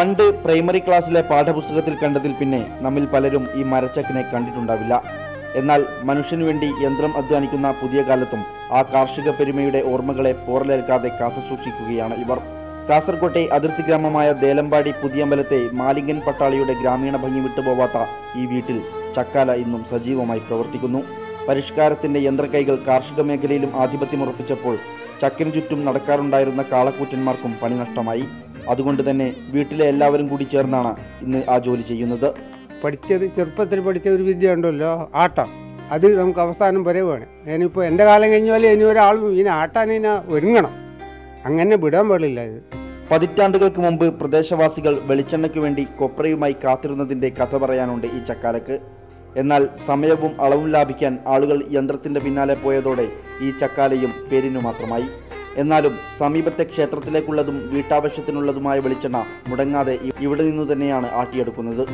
പണ്ട് പ്രൈമറി ക്ലാസ്സിലെ പാഠപുസ്തകത്തിൽ കണ്ടതിൽ പിന്നെ നമ്മിൽ പലരും ഈ മരച്ചക്കിനെ കണ്ടിട്ടുണ്ടാവില്ല എന്നാൽ മനുഷ്യനു വേണ്ടി യന്ത്രം അധ്വാനിക്കുന്ന പുതിയ കാലത്തും ആ കാർഷിക പെരുമയുടെ ഓർമ്മകളെ പോറലേൽക്കാതെ കാത്തുസൂക്ഷിക്കുകയാണ് ഇവർ കാസർകോട്ടെ അതിർത്തി ഗ്രാമമായ ദേലമ്പാടി പുതിയമ്പലത്തെ മാലിംഗൻ പട്ടാളിയുടെ ഗ്രാമീണ ഭംഗി വിട്ടുപോവാത്ത ഈ വീട്ടിൽ ചക്കാല ഇന്നും സജീവമായി പ്രവർത്തിക്കുന്നു പരിഷ്കാരത്തിന്റെ യന്ത്രക്കൈകൾ കാർഷിക മേഖലയിലും ആധിപത്യമുറപ്പിച്ചപ്പോൾ ചക്കിനു ചുറ്റും നടക്കാറുണ്ടായിരുന്ന കാളക്കൂറ്റന്മാർക്കും പണി നഷ്ടമായി അതുകൊണ്ട് തന്നെ വീട്ടിലെ എല്ലാവരും കൂടി ചേർന്നാണ് ഇന്ന് ആ ജോലി ചെയ്യുന്നത് പഠിച്ചത് ചെറുപ്പത്തിൽ പഠിച്ച ഒരു വിദ്യ ഉണ്ടല്ലോ ആട്ടം അത് നമുക്ക് അവസാനം വരെ വേണം ഞാനിപ്പോൾ എൻ്റെ കാലം കഴിഞ്ഞാൽ ഇനി ഒരാളും ഇതിനെ ആട്ടാൻ ഇതിനെ ഒരുങ്ങണം അങ്ങനെ വിടാൻ പാടില്ല ഇത് പതിറ്റാണ്ടുകൾക്ക് മുമ്പ് പ്രദേശവാസികൾ വെളിച്ചെണ്ണയ്ക്ക് വേണ്ടി കൊപ്രയുമായി കാത്തിരുന്നതിന്റെ കഥ പറയാനുണ്ട് ഈ ചക്കാലക്ക് എന്നാൽ സമയവും അളവും ലാഭിക്കാൻ ആളുകൾ യന്ത്രത്തിന്റെ പിന്നാലെ പോയതോടെ ഈ ചക്കാലയും പേരിനു മാത്രമായി എന്നാലും സമീപത്തെ ക്ഷേത്രത്തിലേക്കുള്ളതും വീട്ടാവശ്യത്തിനുള്ളതുമായ വെളിച്ചെണ്ണ മുടങ്ങാതെ ഇ- ഇവിടെ നിന്നു തന്നെയാണ് ആട്ടിയെടുക്കുന്നത്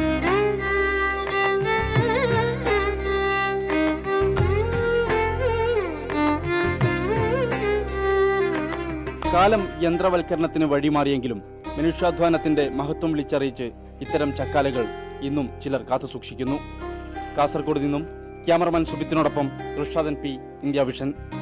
കാലം യന്ത്രവൽക്കരണത്തിന് വഴിമാറിയെങ്കിലും മനുഷ്യാധ്വാനത്തിന്റെ മഹത്വം വിളിച്ചറിയിച്ച് ഇത്തരം ചക്കാലകൾ ഇന്നും ചിലർ കാത്തുസൂക്ഷിക്കുന്നു കാസർഗോഡ് നിന്നും ക്യാമറമാൻ സുബിത്തിനോടൊപ്പം ഋഷാദൻ പി ഇന്ത്യ വിഷൻ